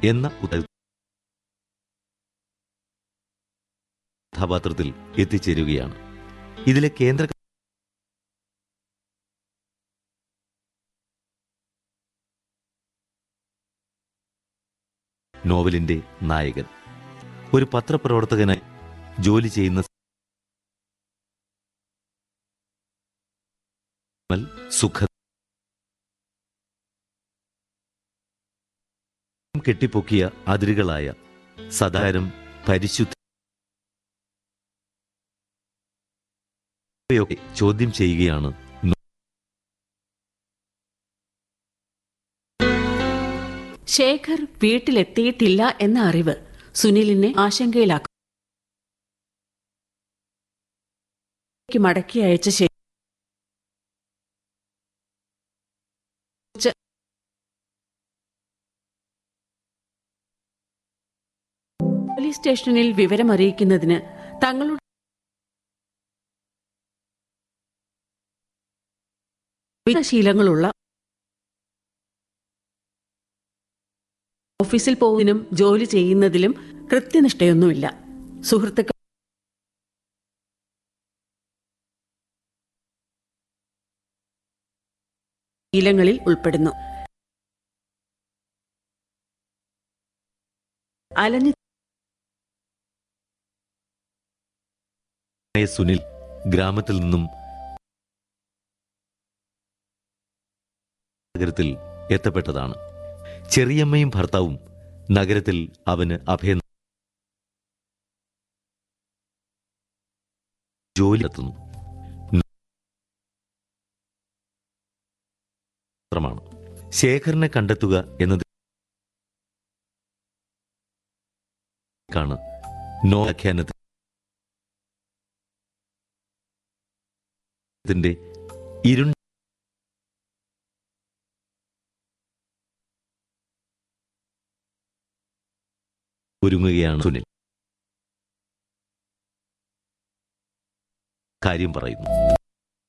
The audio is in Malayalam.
എന്ന ഉത്ത- കഥാപാത്രത്തിൽ എത്തിച്ചേരുകയാണ് ഇതിലെ കേന്ദ്ര നോവലിന്റെ നായകൻ ഒരു പത്രപ്രവർത്തകനായി ജോലി ചെയ്യുന്ന സുഖ കെട്ടിപ്പൊക്കിയ അതിരുകളായ സദാരം പരിശുദ്ധ ഇവയൊക്കെ ചോദ്യം ചെയ്യുകയാണ് നോ- ശേഖർ വീട്ടിലെത്തിയിട്ടില്ല എന്ന അറിവ് സുനിലിനെ ആശങ്കയിലാക്കും മടക്കി അയച്ച ശേഷം പോലീസ് സ്റ്റേഷനിൽ വിവരമറിയിക്കുന്നതിന് തങ്ങളുടെ ശീലങ്ങളുള്ള ഓഫീസിൽ പോകുന്നതിനും ജോലി ചെയ്യുന്നതിലും കൃത്യനിഷ്ഠയൊന്നുമില്ല സുഹൃത്തുക്കൾ ശീലങ്ങളിൽ ഉൾപ്പെടുന്നു അലഞ്ഞു ആയ സുനിൽ ഗ്രാമത്തിൽ നിന്നും നഗരത്തിൽ എത്തപ്പെട്ടതാണ് ചെറിയമ്മയും ഭർത്താവും നഗരത്തിൽ അവന് അഭയം ജോലി എത്തുന്നു മാത്രമാണ് ശേഖരനെ കണ്ടെത്തുക എന്നത് ാണ് നോ വ്യാഖ്യാനത്തിന്റെ ഇരുണ്ട ഒരുങ്ങുകയാണ് സുനിൽ കാര്യം പറയുന്നു